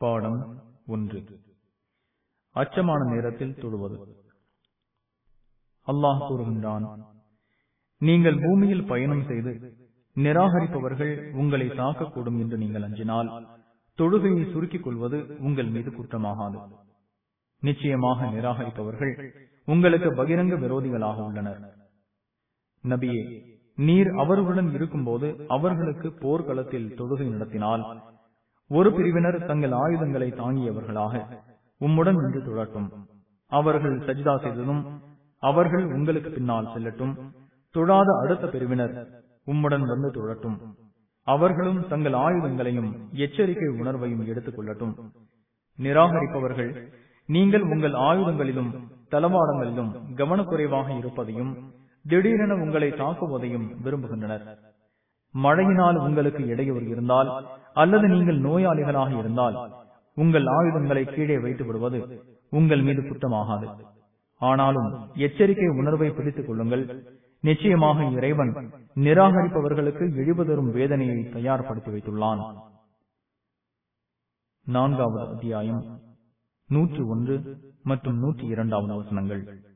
பாடம் ஒன்று அச்சமான நேரத்தில் தொழுவது அல்லாஹ் கூறுகின்றான் நீங்கள் பூமியில் பயணம் செய்து நிராகரிப்பவர்கள் உங்களை தாக்கக்கூடும் என்று நீங்கள் அஞ்சினால் தொழுகையை சுருக்கிக் கொள்வது உங்கள் மீது குற்றமாகாது நிச்சயமாக நிராகரிப்பவர்கள் உங்களுக்கு பகிரங்க விரோதிகளாக உள்ளனர் நபியே நீர் அவர்களுடன் இருக்கும்போது அவர்களுக்கு போர்க்களத்தில் தொழுகை நடத்தினால் ஒரு பிரிவினர் தங்கள் ஆயுதங்களை தாங்கியவர்களாக உம்முடன் நின்று தொழட்டும் அவர்கள் சஜிதா செய்ததும் அவர்கள் உங்களுக்கு பின்னால் செல்லட்டும் தொழாத அடுத்த பிரிவினர் உம்முடன் வந்து தொழட்டும் அவர்களும் தங்கள் ஆயுதங்களையும் எச்சரிக்கை உணர்வையும் எடுத்துக் கொள்ளட்டும் நிராகரிப்பவர்கள் நீங்கள் உங்கள் ஆயுதங்களிலும் தளவாடங்களிலும் கவனக்குறைவாக இருப்பதையும் திடீரென உங்களை தாக்குவதையும் விரும்புகின்றனர் மழையினால் உங்களுக்கு இடையூறு இருந்தால் அல்லது நீங்கள் நோயாளிகளாக இருந்தால் உங்கள் ஆயுதங்களை கீழே வைத்து விடுவது உங்கள் மீது குற்றமாகாது ஆனாலும் எச்சரிக்கை உணர்வை பிடித்துக் கொள்ளுங்கள் நிச்சயமாக இறைவன் நிராகரிப்பவர்களுக்கு இழிவு தரும் வேதனையை தயார்படுத்தி வைத்துள்ளான் நான்காவது அத்தியாயம் நூற்று ஒன்று மற்றும் நூற்றி இரண்டாவது வசனங்கள்